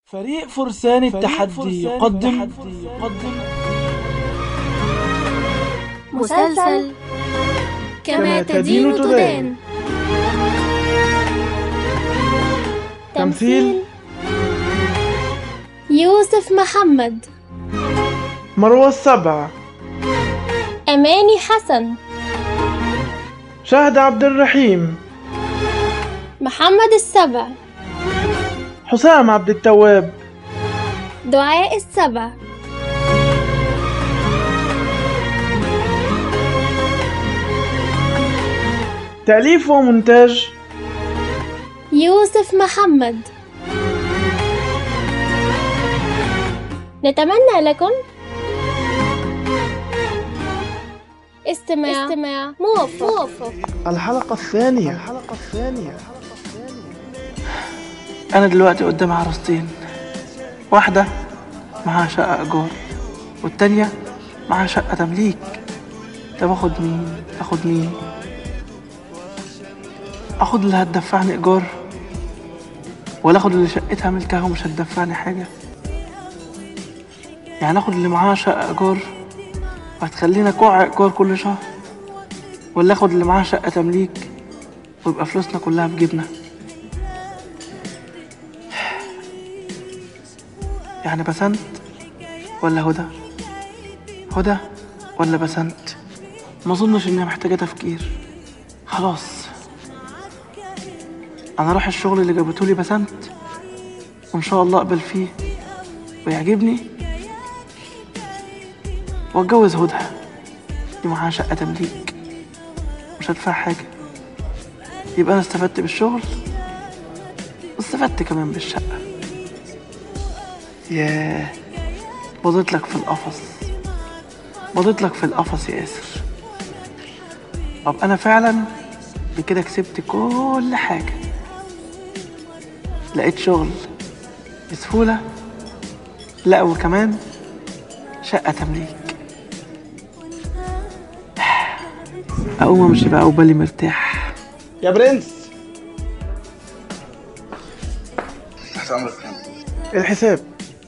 فريق فرسان التحدي يقدم يقدم مسلسل كما تدين تدان تمثيل يوسف محمد مروة السبع أماني حسن شهد عبد الرحيم محمد السبع حسام عبد التواب دعاء السبع تأليف ومونتاج يوسف محمد نتمنى لكم استماع, استماع موفق, موفق. الحلقة الثانية الحلقة الثانية أنا دلوقتي قدام عروستين واحدة معاها شقة إيجار والتانية معاها شقة تمليك طب آخد مين آخد مين آخد اللي هتدفعني إيجار ولا آخد اللي شقتها ملكها ومش هتدفعني حاجة يعني آخد اللي معاها شقة إيجار وهتخلينا كوع إيجار كل شهر ولا آخد اللي معاها شقة تمليك ويبقى فلوسنا كلها في جيبنا يعني بسنت ولا هدى هدى ولا بسنت ما اظنش انها محتاجه تفكير خلاص انا اروح الشغل اللي جابتهولي بسنت وان شاء الله اقبل فيه ويعجبني واتجوز هدى دي معاها شقه تمليك مش هدفع حاجه يبقى انا استفدت بالشغل واستفدت كمان بالشقه ياه بضيت لك في القفص بضيت لك في القفص يا ياسر طب انا فعلا بكده كسبت كل حاجة لقيت شغل بسهولة لا وكمان شقة تمليك اقوم امشي بقى وبالي مرتاح يا برنس تحت امرك كام الحساب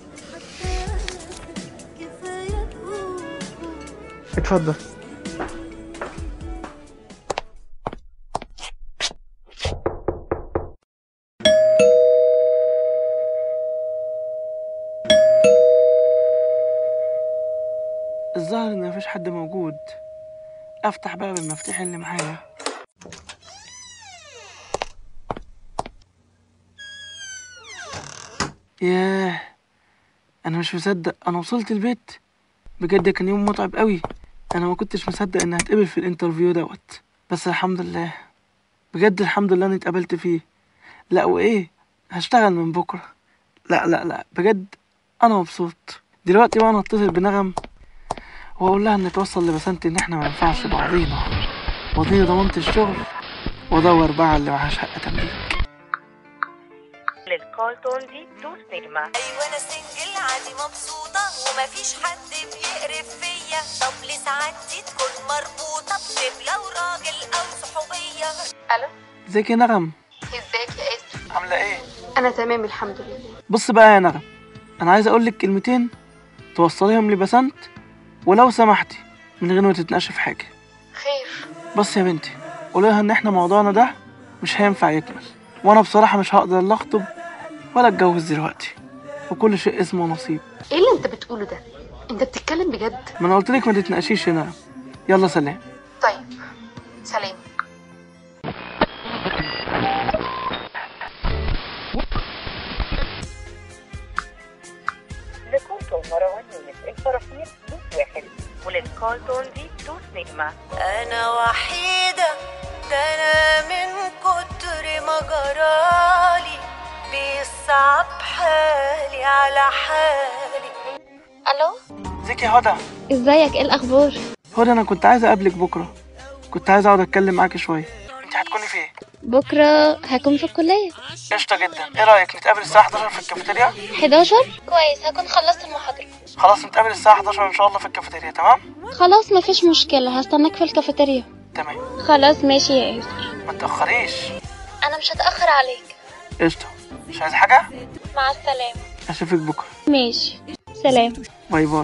اتفضل الظاهر ان مفيش حد موجود افتح بقى بالمفتاح اللي معايا ياه انا مش مصدق انا وصلت البيت بجد كان يوم متعب قوي انا ما كنتش مصدق اني هتقبل في الانترفيو دوت بس الحمد لله بجد الحمد لله اني اتقبلت فيه لا وايه هشتغل من بكره لا لا لا بجد انا مبسوط دلوقتي بقى انا اتصل بنغم واقول لها ان توصل لبسنت ان احنا ما ينفعش بعضينا واديني ضمنت الشغل وادور بقى على اللي معاه شقه تمليك للكول تون دي دوس نجمة ايوه انا سنجل عادي مبسوطه ومفيش حد بيقرف فيا طب ليه سعادتي تكون مربوطه بشبله وراجل او صحوبيه ازيك يا نغم ازيك يا اسر عامله ايه انا تمام الحمد لله بص بقى يا نغم انا عايز اقول لك كلمتين توصليهم لبسنت ولو سمحتي من غير ما تتناقشي في حاجه خير بص يا بنتي قولي لها ان احنا موضوعنا ده مش هينفع يكمل وانا بصراحه مش هقدر لا اخطب ولا اتجوز دلوقتي وكل شيء اسمه نصيب ايه اللي انت بتقوله ده انت بتتكلم بجد ما انا قلت لك ما تتناقشيش يا نغم يلا سلام طيب سلام لكول تون مروان يونس الفرافير دوس واحد وللكول تون دي دوس نجمة انا وحيده ده انا من كتر ما جرالي بيصعب حالي على حالي الو ازيك يا هدى ازيك ايه الاخبار هدى انا كنت عايز اقابلك بكره كنت عايز اقعد اتكلم معاكي شويه انت هتكوني فين بكره هكون في الكليه قشطه جدا ايه رايك نتقابل الساعه 11 في الكافيتيريا 11 كويس هكون خلصت المحاضره خلاص نتقابل الساعه 11 ان شاء الله في الكافيتيريا تمام خلاص مفيش مشكله هستناك في الكافيتيريا تمام خلاص ماشي يا ياسر ما تاخريش انا مش هتاخر عليك قشطه مش عايز حاجه مع السلامه اشوفك بكره ماشي سلام باي باي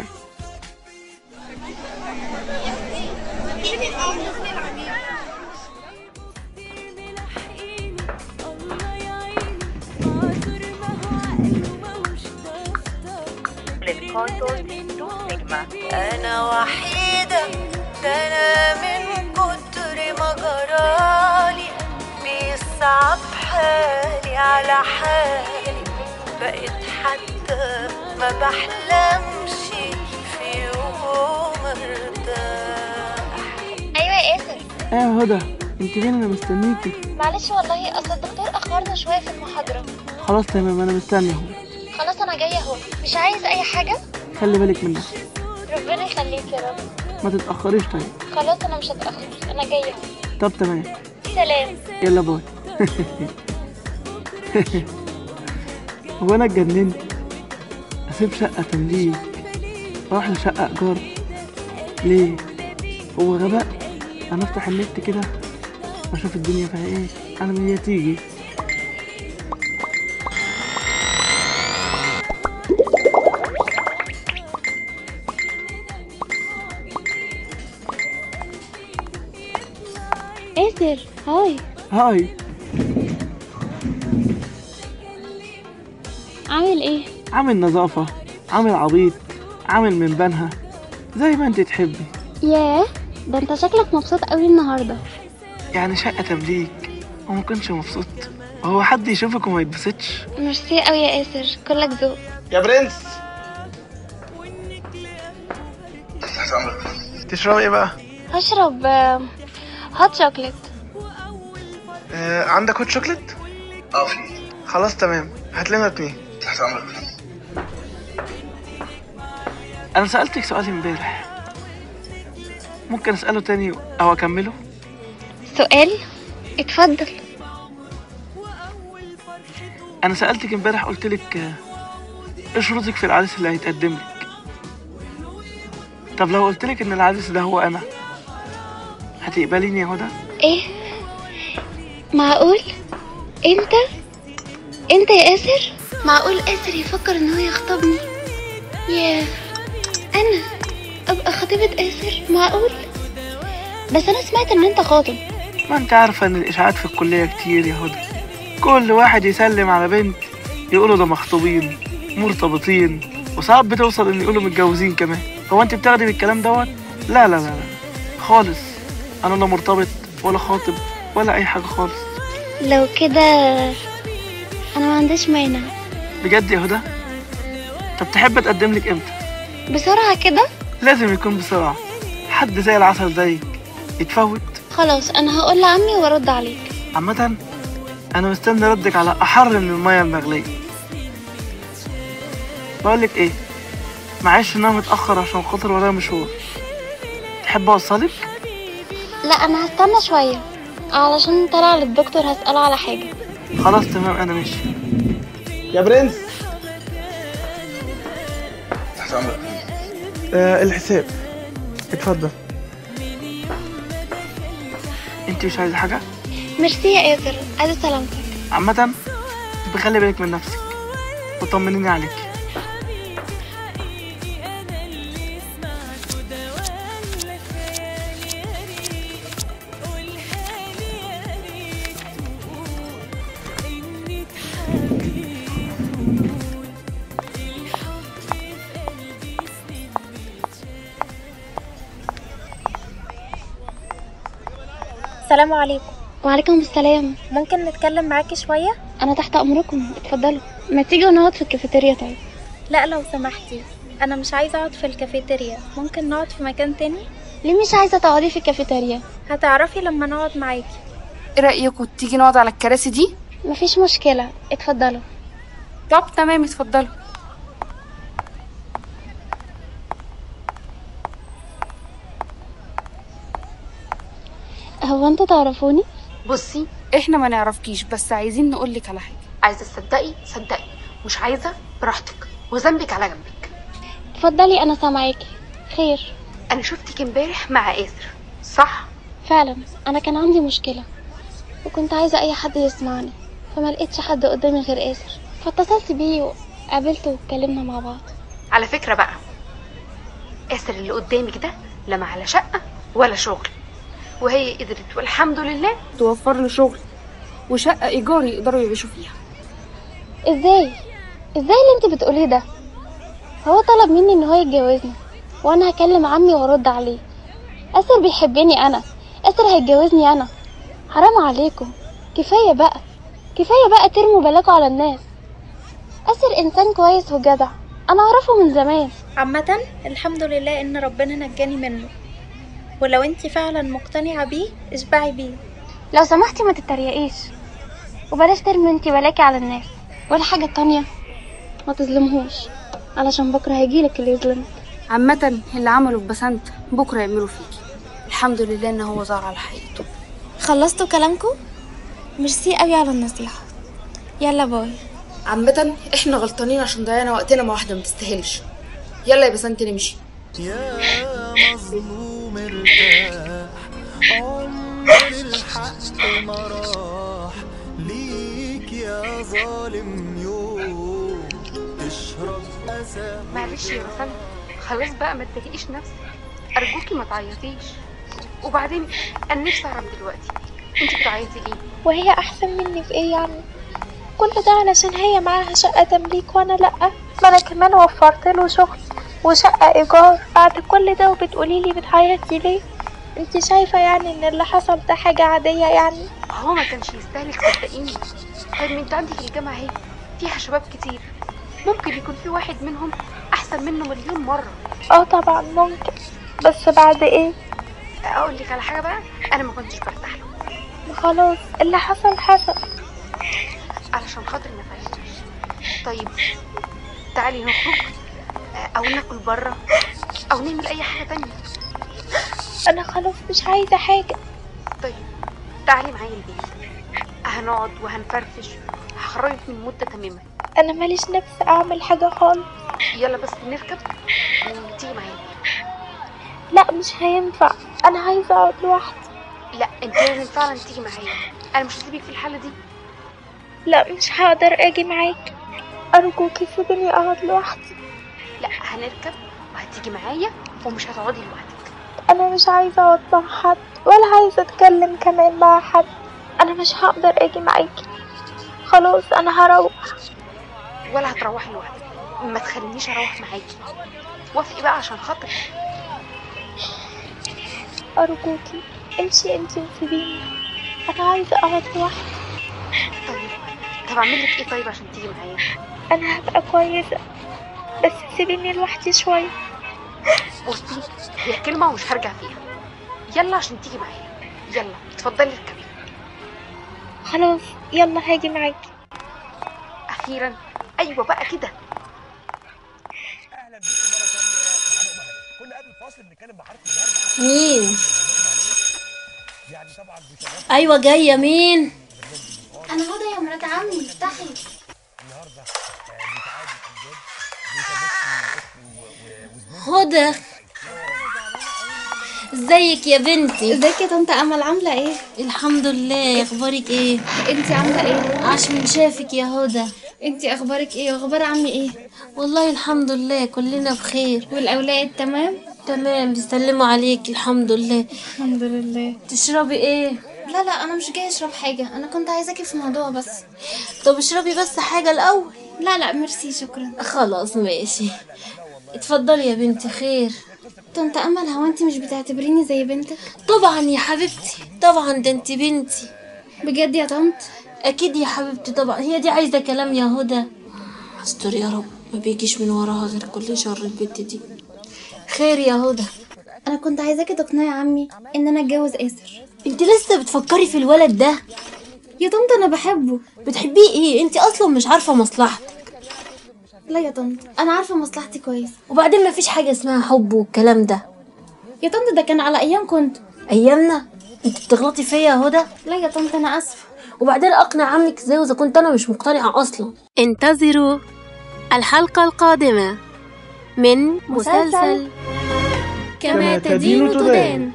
للكارتون دوس نجمة انا وحيدة ده انا من كتر ما جرالي بيصعب حالي على حالي بقيت حتى ما بحلمش في يوم ارتاح ايوه يا ياسر ايه يا هدى انت فين انا مستنيكي معلش والله اصل الدكتور اخرنا شويه في المحاضره خلاص تمام انا مستني اهو خلاص انا جايه اهو مش عايز اي حاجه خلي بالك من نفسك ربنا يخليك يا رب ما تتاخريش طيب خلاص انا مش هتاخر انا جايه اهو طب تمام سلام يلا باي هو انا اتجننت اسيب شقه تمليك واروح لشقه ايجار ليه هو غباء انا افتح النت كده واشوف الدنيا فيها ايه انا من هي تيجي ياسر هاي هاي عامل ايه عامل نظافه عامل عبيط عامل من بنها زي ما انت تحبي ياه ده انت شكلك مبسوط قوي النهارده يعني شقه تمليك وما كنتش مبسوط هو حد يشوفك وما يتبسطش ميرسي قوي يا ياسر كلك ذوق يا برنس تحت امرك تشرب ايه بقى هشرب آه، هوت شوكليت آه عندك هوت شوكليت اه في خلاص تمام هات لنا اتنين تحت امرك انا سألتك سؤال امبارح ممكن اسأله تاني او اكمله سؤال اتفضل انا سألتك امبارح قلت لك آه، ايه شروطك في العريس اللي هيتقدم لك طب لو قلت لك ان العريس ده هو انا هتقبليني يا هدى ايه معقول انت انت يا ياسر معقول ياسر يفكر ان هو يخطبني ياه انا ابقى خطيبة ياسر معقول بس انا سمعت ان انت خاطب ما انت عارفة ان الاشاعات في الكلية كتير يا هدى كل واحد يسلم على بنت يقولوا ده مخطوبين مرتبطين وساعات بتوصل ان يقولوا متجوزين كمان هو انت بتاخدي بالكلام دوت لا لا لا لا خالص انا لا مرتبط ولا خاطب ولا اي حاجة خالص لو كده انا ما عنديش مانع بجد يا هدى طب تحب اتقدم لك امتى بسرعة كده لازم يكون بسرعة حد زي العسل زيك يتفوت خلاص انا هقول لعمي وارد عليك عامة أنا مستني ردك على أحر من المية المغلية بقولك إيه معلش إن أنا متأخر عشان خاطر ورايا مشوار تحب أوصلك؟ لا انا هستنى شوية علشان طلع للدكتور هسأله على حاجة خلاص تمام أنا ماشي يا برنس تحت امرك آه الحساب اتفضل أنت مش عايزة حاجة؟ ميرسي يا ياسر عايزة سلامتك عامة بخلي بالك من نفسك وطمنيني عليك السلام عليكم وعليكم السلام ممكن نتكلم معاكي شوية؟ انا تحت امركم اتفضلوا ما تيجوا نقعد في الكافيتيريا طيب لا لو سمحتي أنا مش عايزة أقعد في الكافيتيريا ممكن نقعد في مكان تاني؟ ليه مش عايزة تقعدي في الكافيتيريا هتعرفي لما نقعد معاكي ايه رأيكم تيجي نقعد على الكراسي دي مفيش مشكلة اتفضلوا طب تمام اتفضلوا هو انتوا تعرفوني بصي احنا ما نعرفكيش بس عايزين نقولك على حاجة عايزة تصدقي صدقي مش عايزة براحتك وذنبك على جنبك اتفضلي انا سامعاكي خير انا شفتك امبارح مع آسر صح فعلا انا كان عندي مشكلة وكنت عايزة اي حد يسمعني فما لقيتش حد قدامي غير آسر فاتصلت بيه و... قابلته واتكلمنا مع بعض على فكرة بقى آسر اللي قدامك ده لا على شقة ولا شغل وهي قدرت والحمد لله توفر له شغل وشقة إيجار يقدروا يعيشوا فيها ازاي ازاي اللي انت بتقوليه ده هو طلب مني ان هو يتجوزني وانا هكلم عمي وارد عليه اسر بيحبني انا اسر هيتجوزني انا حرام عليكم كفايه بقى كفايه بقى ترموا بلاكوا على الناس اسر انسان كويس وجدع انا اعرفه من زمان عامة الحمد لله ان ربنا نجاني منه ولو انت فعلا مقتنعة بيه اشبعي بيه لو سمحتي ما تتريقيش وبلاش ترمي انتي بلاكي على الناس والحاجة التانية ما تظلمهوش علشان بكرة هيجيلك اللي يظلمك عامة اللي عمله في بسنت بكرة يعملوا فيكي الحمد لله ان هو ظهر على حقيقته خلصتوا كلامكم ميرسي قوي على النصيحة يلا باي عامة احنا غلطانين عشان ضيعنا وقتنا مع واحدة ما تستاهلش يلا يا بسنت نمشي يا مظلوم ارتاح عمر الحق ما راح ليك يا ظالم يوم تشرب أسى معلش يا بسنت خلاص بقى ما تضايقيش نفسك ارجوكي ما تعيطيش وبعدين انا نفسي اعرف دلوقتي انت بتعيطي ليه وهي احسن مني في ايه يعني كل ده علشان هي معاها شقة تمليك وانا لأ ما انا كمان وفرت له شغل وشقة ايجار بعد كل ده وبتقولي لي بتعيطي ليه انت شايفة يعني ان اللي حصل ده حاجة عادية يعني هو ما كانش يستاهلك صدقيني طيب ما انت عندك الجامعة اهي فيها شباب كتير ممكن يكون في واحد منهم احسن منه مليون مرة اه طبعا ممكن بس بعد ايه اقول لك على حاجة بقى انا ما كنتش برتاح له خلاص اللي حصل حصل علشان خاطر ما فهمتش طيب تعالي نخرج آه، او ناكل بره او نعمل اي حاجة تانية انا خلاص مش عايزة حاجة طيب تعالي معايا البيت هنقعد وهنفرفش هخرجك من المدة تماما انا ماليش نفس اعمل حاجة خالص يلا بس نركب وتيجي معايا لا مش هينفع انا عايزة اقعد لوحدي لا انت لازم فعلا تيجي معايا انا مش هسيبك في الحالة دي لا مش هقدر اجي معاك ارجوكي سيبيني اقعد لوحدي لا هنركب وهتيجي معايا ومش هتقعدي لوحدك انا مش عايزة اقعد مع حد ولا عايزة اتكلم كمان مع حد انا مش هقدر اجي معاكي خلاص انا هروح ولا هتروحي لوحدك ما تخلينيش اروح معاكي وافقي بقى عشان خاطر ارجوكي امشي انتي وسيبيني انا عايزة اقعد لوحدي طيب طب اعمل لك ايه طيب عشان تيجي معايا انا هبقى كويسة بس سيبيني لوحدي شوية بصي هي كلمة ومش هرجع فيها يلا عشان تيجي معايا يلا اتفضلي اركبي خلاص يلا هاجي معاكي اخيرا ايوه بقى كده مين ايوه جايه مين انا هدى يا مرات عمي افتحي هدى ازيك يا بنتي ازيك يا طنط امل عاملة ايه الحمد لله اخبارك ايه انتي عاملة ايه عاش من شافك يا هدى انتي اخبارك ايه واخبار عمي ايه والله الحمد لله كلنا بخير والاولاد تمام تمام بيسلموا عليك الحمد لله الحمد لله تشربي ايه لا لا انا مش جاي اشرب حاجه انا كنت عايزاكي في موضوع بس طب اشربي بس حاجه الاول لا لا ميرسي شكرا خلاص ماشي اتفضلي يا بنتي خير طنط امل هو انت مش بتعتبريني زي بنتك طبعا يا حبيبتي طبعا ده انت بنتي بجد يا طنط اكيد يا حبيبتي طبعا هي دي عايزه كلام يا هدى استر يا رب ما بيجيش من وراها غير كل شر البت دي خير يا هدى انا كنت عايزاكي تقنعي عمي ان انا اتجوز اسر انت لسه بتفكري في الولد ده يا طنط انا بحبه بتحبيه ايه انت اصلا مش عارفه مصلحتك لا يا طنط انا عارفه مصلحتي كويس وبعدين ما فيش حاجه اسمها حب والكلام ده يا طنط ده كان على ايام كنت ايامنا انت بتغلطي فيا يا هدى لا يا طنط انا اسفه وبعدين اقنع عمك ازاي واذا كنت انا مش مقتنعه اصلا انتظروا الحلقة القادمة من مسلسل كما تدين تدان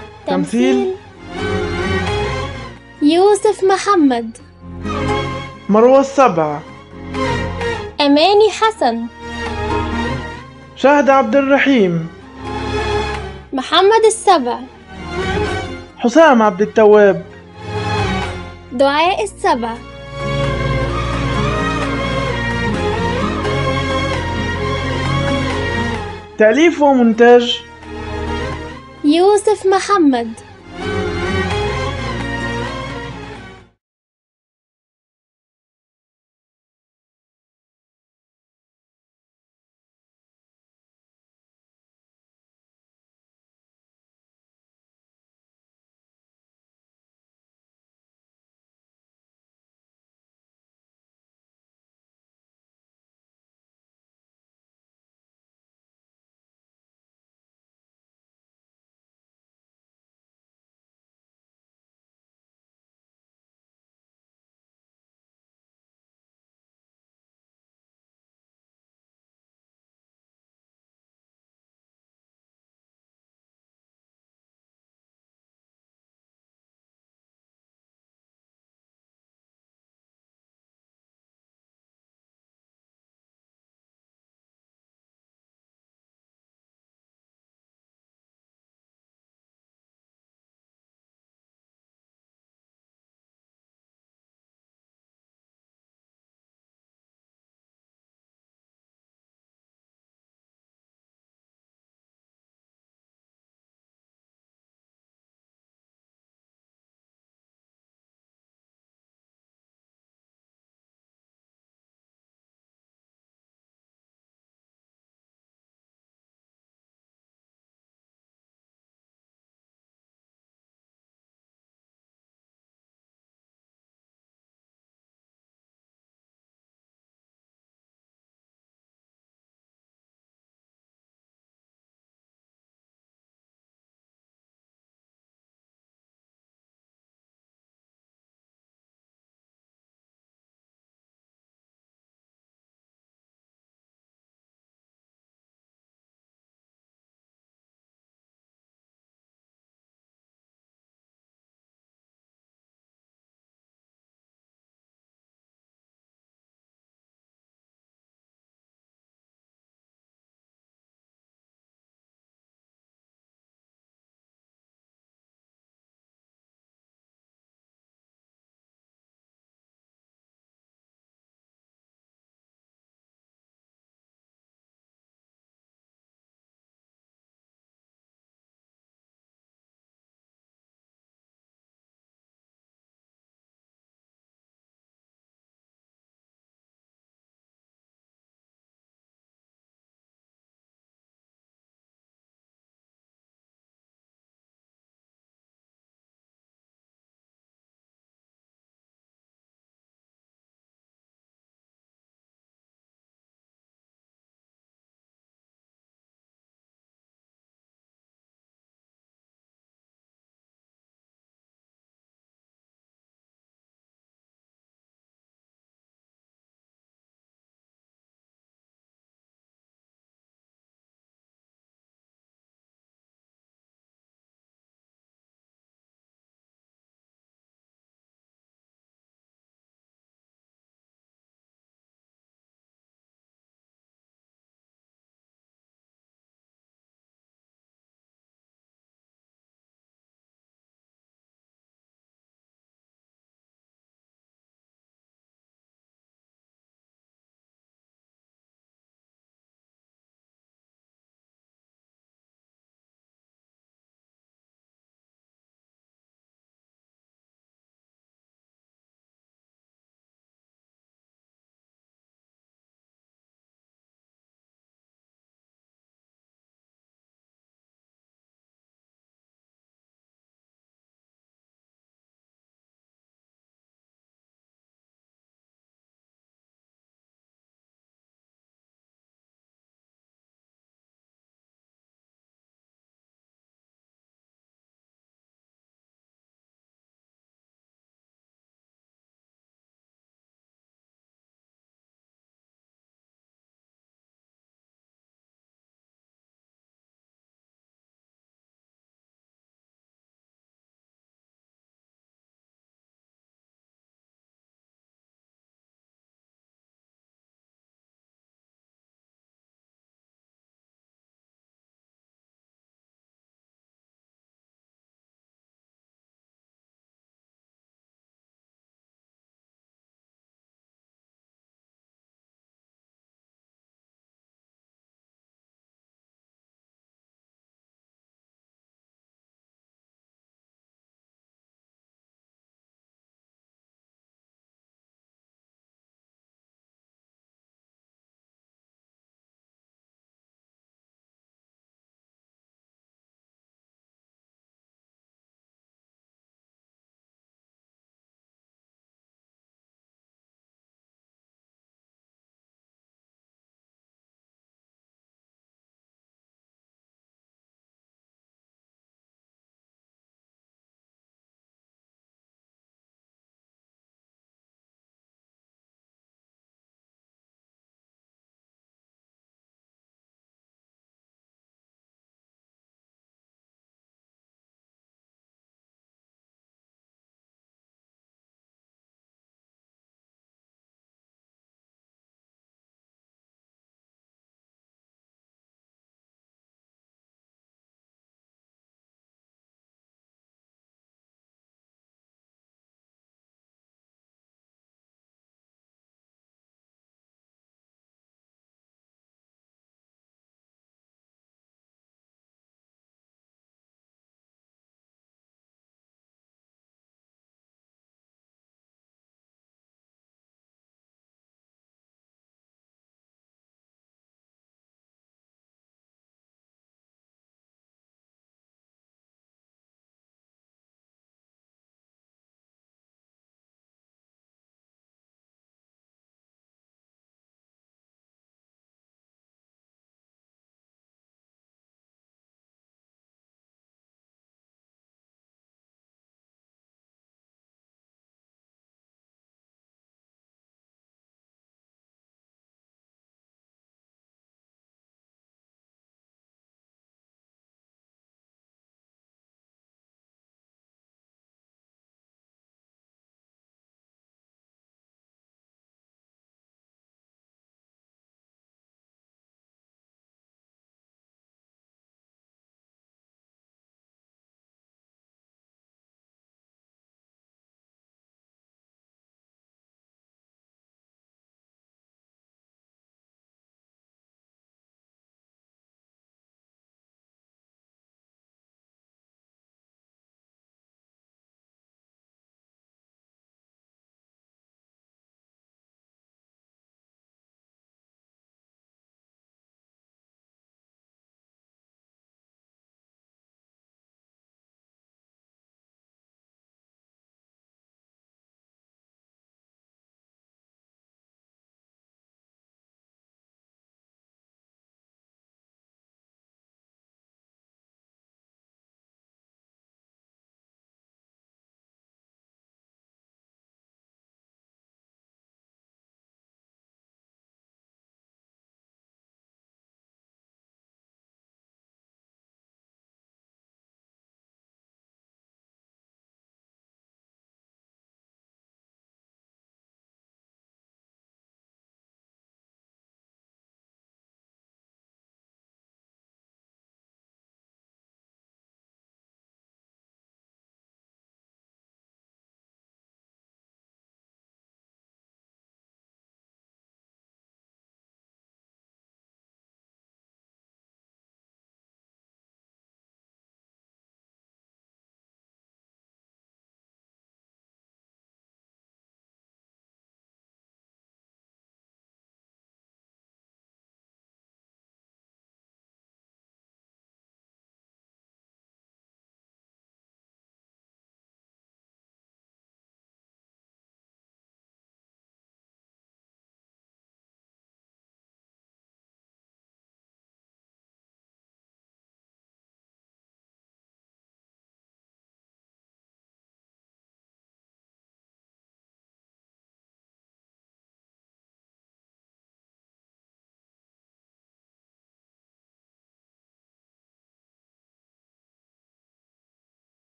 تمثيل يوسف محمد مروة السبع أماني حسن شهد عبد الرحيم محمد السبع حسام عبد التواب دعاء السبع تأليف ومونتاج يوسف محمد